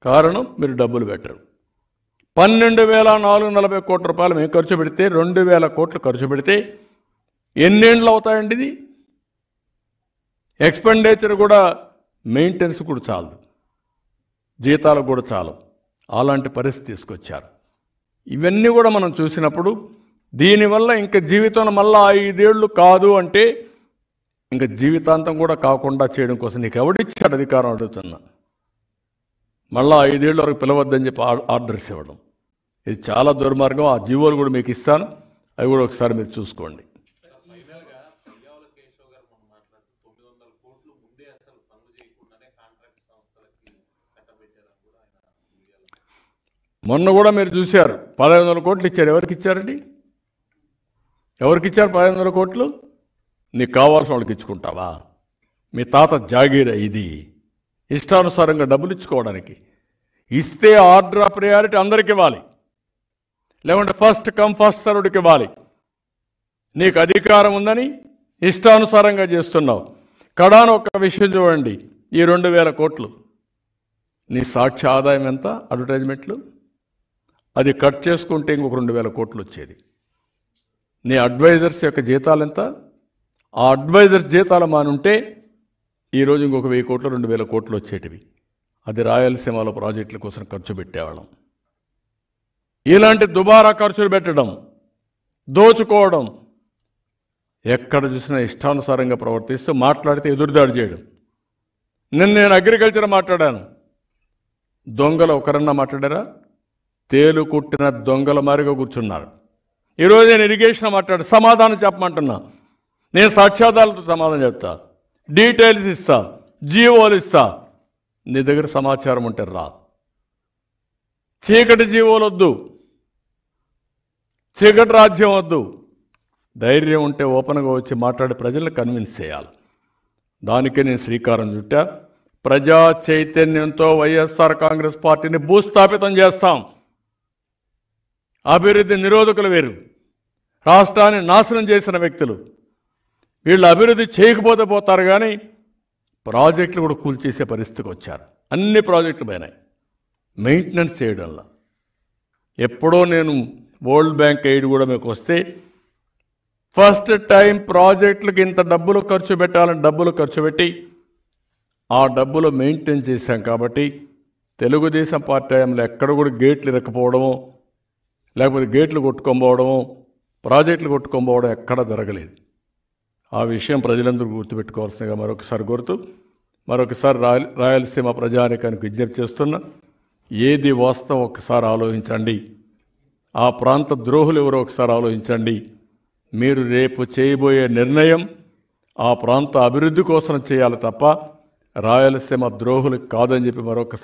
కారణం మీరు డబ్బులు పెట్టరు పన్నెండు వేల నాలుగు నలభై కోట్ల రూపాయలు మేము ఖర్చు పెడితే రెండు వేల కోట్లు ఖర్చు పెడితే ఎన్నేళ్ళు అవుతాయండి ఇది ఎక్స్పెండిచర్ కూడా మెయింటెనెన్స్ కూడా చాలదు జీతాలకు కూడా చాలు అలాంటి పరిస్థితి తీసుకొచ్చారు ఇవన్నీ కూడా మనం చూసినప్పుడు దీనివల్ల ఇంకా జీవితంలో మళ్ళీ ఐదేళ్ళు కాదు అంటే ఇంకా జీవితాంతం కూడా కాకుండా చేయడం కోసం నీకు ఎవడిచ్చాడు అధికారం అడుగుతున్నా మళ్ళా ఐదేళ్ళ వరకు పిలవద్దని చెప్పి ఆ- ఆర్డర్స్ ఇవ్వడం ఇది చాలా దుర్మార్గం ఆ జీవోలు కూడా మీకు ఇస్తాను అవి కూడా ఒకసారి మీరు చూసుకోండి ఫైనల్గా పయ్యావుల కేశవ్ గారు మనం మాట్లాడుతూ తొమ్మిది వందల కోట్లు ముందే అసలు పనులు చేయకుండానే కాంట్రాక్ట్ సంస్థలకి కట్టబెట్టారని కూడా ఆయన మీడియాలో మొన్న కూడా మీరు చూశారు పదహైదు వందల కోట్లు ఇచ్చారు ఎవరికి ఇచ్చారండి ఎవరికి ఇచ్చారు పదహైదు వందల కోట్లు నీకు కావాల్సిన వాళ్ళకి ఇచ్చుకుంటావా మీ తాత జాగీర ఇది ఇష్టానుసారంగా డబ్బులు ఇచ్చుకోవడానికి ఇస్తే ఆర్డర్ ఆఫ్ ప్రయారిటీ అందరికి ఇవ్వాలి లేకుంటే ఫస్ట్ కమ్ ఫస్ట్ సర్వ్డ్కి ఇవ్వాలి నీకు అధికారం ఉందని ఇష్టానుసారంగా చేస్తున్నావు కడాన ఒక విషయం చూడండి ఈ రెండు వేల కోట్లు నీ సాక్షి ఆదాయం ఎంత అడ్వర్టైజ్మెంట్లు అది కట్ చేసుకుంటే ఇంకొక రెండు వేల కోట్లు వచ్చేది నీ అడ్వైజర్స్ యొక్క జీతాలు ఎంత ఆ అడ్వైజర్స్ జీతాలు మానుంటే ఈరోజు ఇంకొక వెయ్యి కోట్లు రెండు వేల కోట్లు వచ్చేటివి అది రాయలసీమలో ప్రాజెక్టుల కోసం ఖర్చు పెట్టేవాళ్ళం ఇలాంటి దుబారా ఖర్చులు పెట్టడం దోచుకోవడం ఎక్కడ చూసినా ఇష్టానుసారంగా ప్రవర్తిస్తూ మాట్లాడితే ఎదురుదాడి చేయడం నిన్న నేను అగ్రికల్చర్ మాట్లాడాను దొంగలు ఒకరన్నా మాట్లాడారా తేలు కుట్టిన దొంగల మారిగా కూర్చున్నారు ఈరోజు నేను ఇరిగేషన్ మాట్లాడు సమాధానం చెప్పమంటున్నా నేను సాక్ష్యాధారాలతో సమాధానం చెప్తా డీటెయిల్స్ ఇస్తా జీవోలు ఇస్తా నీ దగ్గర సమాచారం ఉంటే రా చీకటి జీవోలు వద్దు చీకటి రాజ్యం వద్దు ధైర్యం ఉంటే ఓపెన్గా వచ్చి మాట్లాడి ప్రజలను కన్విన్స్ చేయాలి దానికే నేను శ్రీకారం చుట్టా ప్రజా చైతన్యంతో వైఎస్ఆర్ కాంగ్రెస్ పార్టీని భూస్థాపితం చేస్తాం అభివృద్ధి నిరోధకులు వేరు రాష్ట్రాన్ని నాశనం చేసిన వ్యక్తులు వీళ్ళు అభివృద్ధి చేయకపోతే పోతారు కానీ ప్రాజెక్టులు కూడా కూల్చేసే పరిస్థితికి వచ్చారు అన్ని ప్రాజెక్టులు పోయినాయి మెయింటెనెన్స్ చేయడంలో ఎప్పుడో నేను వరల్డ్ బ్యాంక్ ఎయిడ్ కూడా మీకు వస్తే ఫస్ట్ టైం ప్రాజెక్టులకు ఇంత డబ్బులు ఖర్చు పెట్టాలని డబ్బులు ఖర్చు పెట్టి ఆ డబ్బులు మెయింటైన్ చేశాం కాబట్టి తెలుగుదేశం పార్టీ టైంలో ఎక్కడ కూడా గేట్లు ఇరకపోవడము లేకపోతే గేట్లు కొట్టుకోకపోవడము ప్రాజెక్టులు కొట్టుకోకపోవడం ఎక్కడ జరగలేదు ఆ విషయం ప్రజలందరూ గుర్తుపెట్టుకోవాల్సిందిగా మరొకసారి కోరుతూ మరొకసారి రాయల రాయలసీమ ప్రజానికానికి విజ్ఞప్తి చేస్తున్నా ఏది వాస్తవం ఒకసారి ఆలోచించండి ఆ ప్రాంత ద్రోహులు ఎవరో ఒకసారి ఆలోచించండి మీరు రేపు చేయబోయే నిర్ణయం ఆ ప్రాంత అభివృద్ధి కోసం చేయాలి తప్ప రాయలసీమ ద్రోహులు కాదని చెప్పి మరొకసారి